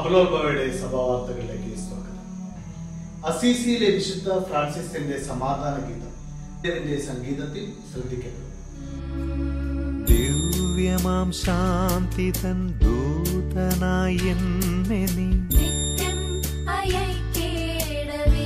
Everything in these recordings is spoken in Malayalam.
അമലോത്ഭവയുടെ സഭാവാർത്തകളിലേക്ക് സ്വാഗതം അസീസിയിലെ വിശുദ്ധ ഫ്രാൻസിസിന്റെ സമാധാന ഗീതം ഇതിന്റെ സംഗീതത്തിൽ ശ്രദ്ധിക്കപ്പെടും ദിവ്യമാം ശാന്തി തൻ ദൂതനായി എന്നെ നീ നിത്യം അയക്കേടവേ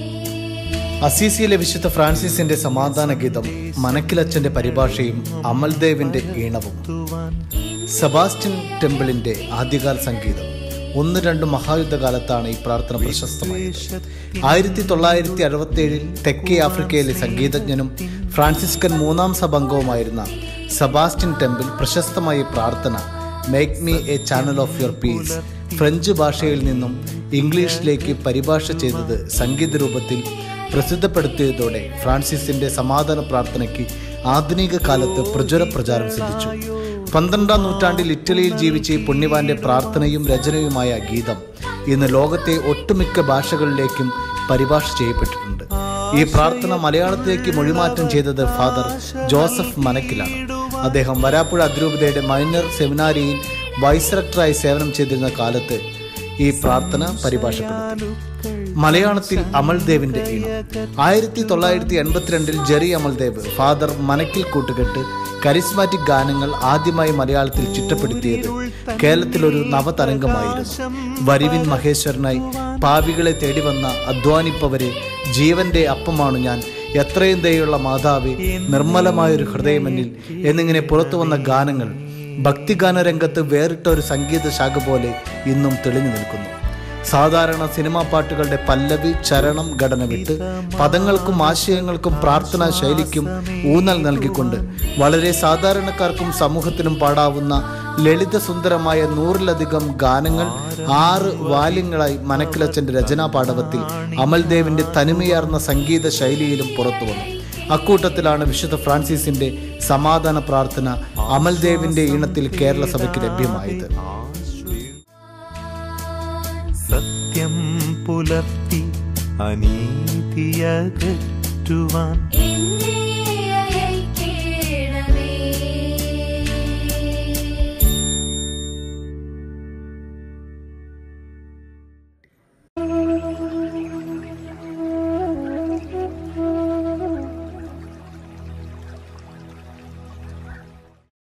അസീസിയിലെ വിശുദ്ധ ഫ്രാൻസിസിന്റെ സമാധാന ഗീതം മനക്കിലച്ചന്റെ പരിഭാഷയും അമൽദേവിന്റെ ഈണവും തുവാൻ സെബാസ്റ്റ്യൻ ടെമ്പിളിന്റെ ആദ്യകാല സംഗീതം ഒന്ന് രണ്ട് മഹായുദ്ധകാലത്താണ് ഈ പ്രാർത്ഥന പ്രശസ്തമായത് ആയിരത്തി തൊള്ളായിരത്തി അറുപത്തി ഏഴിൽ തെക്കേ ആഫ്രിക്കയിലെ സംഗീതജ്ഞനും ഫ്രാൻസിസ്കൻ മൂന്നാം സഭംഗവുമായിരുന്ന സെബാസ്റ്റ്യൻ ടെമ്പിൾ പ്രശസ്തമായ ഈ പ്രാർത്ഥന make me a channel of your peace French ഭാഷയിൽ നിന്നും ഇംഗ്ലീഷിലേക്ക് പരിഭാഷ ചെയ്തത് സംഗീത രൂപത്തിൽ പ്രസിദ്ധപ്പെടുത്തിയതോടെ ഫ്രാൻസിസിന്റെ സമാധാന പ്രാർത്ഥനയ്ക്ക് ആധുനിക കാലത്ത് പ്രചുര പ്രചാരം സിദ്ധിച്ചു പന്ത്രണ്ടാം നൂറ്റാണ്ടിൽ ഇറ്റലിയിൽ ജീവിച്ച ഈ പുണ്യവാന്റെ പ്രാർത്ഥനയും രചനയുമായ ഗീതം ഇന്ന് ലോകത്തെ ഒട്ടുമിക്ക ഭാഷകളിലേക്കും പരിഭാഷ ചെയ്യപ്പെട്ടിട്ടുണ്ട് ഈ പ്രാർത്ഥന മലയാളത്തിലേക്ക് മൊഴിമാറ്റം ചെയ്തത് ഫാദർ ജോസഫ് മനക്കിലാണ് അദ്ദേഹം വരാപ്പുഴ അതിരൂപതയുടെ മൈനർ സെമിനാരിയിൽ വൈസ് സേവനം ചെയ്തിരുന്ന കാലത്ത് ഈ പ്രാർത്ഥന പരിഭാഷപ്പെടുത്തി മലയാളത്തിൽ അമൽദേവിന്റെ ഈണം ആയിരത്തി തൊള്ളായിരത്തി എൺപത്തിരണ്ടിൽ ജെറി അമൽദേവ് ഫാദർ മനക്കിൽ കൂട്ടുകെട്ട് കരിസ്മാറ്റിക് ഗാനങ്ങൾ ആദ്യമായി മലയാളത്തിൽ ചിട്ടപ്പെടുത്തിയത് കേരളത്തിൽ ഒരു നവതരംഗമായിരുന്നു വരിവിൻ മഹേശ്വരനായി പാവികളെ തേടി വന്ന അധ്വാനിപ്പവരെ ജീവന്റെ അപ്പമാണ് ഞാൻ എത്രയും ദയുള്ള മാതാവേ നിർമ്മലമായൊരു ഹൃദയമെന്നിൽ എന്നിങ്ങനെ പുറത്തു വന്ന ഗാനങ്ങൾ ഭക്തിഗാന രംഗത്ത് വേറിട്ട ഒരു സംഗീത ശാഖ പോലെ ഇന്നും തെളിഞ്ഞു നിൽക്കുന്നു സാധാരണ സിനിമാ പാട്ടുകളുടെ പല്ലവി ചരണം ഘടന വിട്ട് പദങ്ങൾക്കും ആശയങ്ങൾക്കും പ്രാർത്ഥനാ ശൈലിക്കും ഊന്നൽ നൽകിക്കൊണ്ട് വളരെ സാധാരണക്കാർക്കും സമൂഹത്തിനും പാടാവുന്ന ലളിതസുന്ദരമായ നൂറിലധികം ഗാനങ്ങൾ ആറ് വാല്യങ്ങളായി മനക്കിലച്ചന്റെ രചനാ പാടവത്തിൽ അമൽദേവിന്റെ തനിമയാർന്ന സംഗീത ശൈലിയിലും പുറത്തു വന്നു അക്കൂട്ടത്തിലാണ് വിശുദ്ധ ഫ്രാൻസിസിന്റെ സമാധാന പ്രാർത്ഥന അമൽദേവിന്റെ ഈണത്തിൽ കേരള സഭയ്ക്ക് ലഭ്യമായത് സത്യം പുലർത്തി അനീതിയകറ്റുവാൻ എന്നെ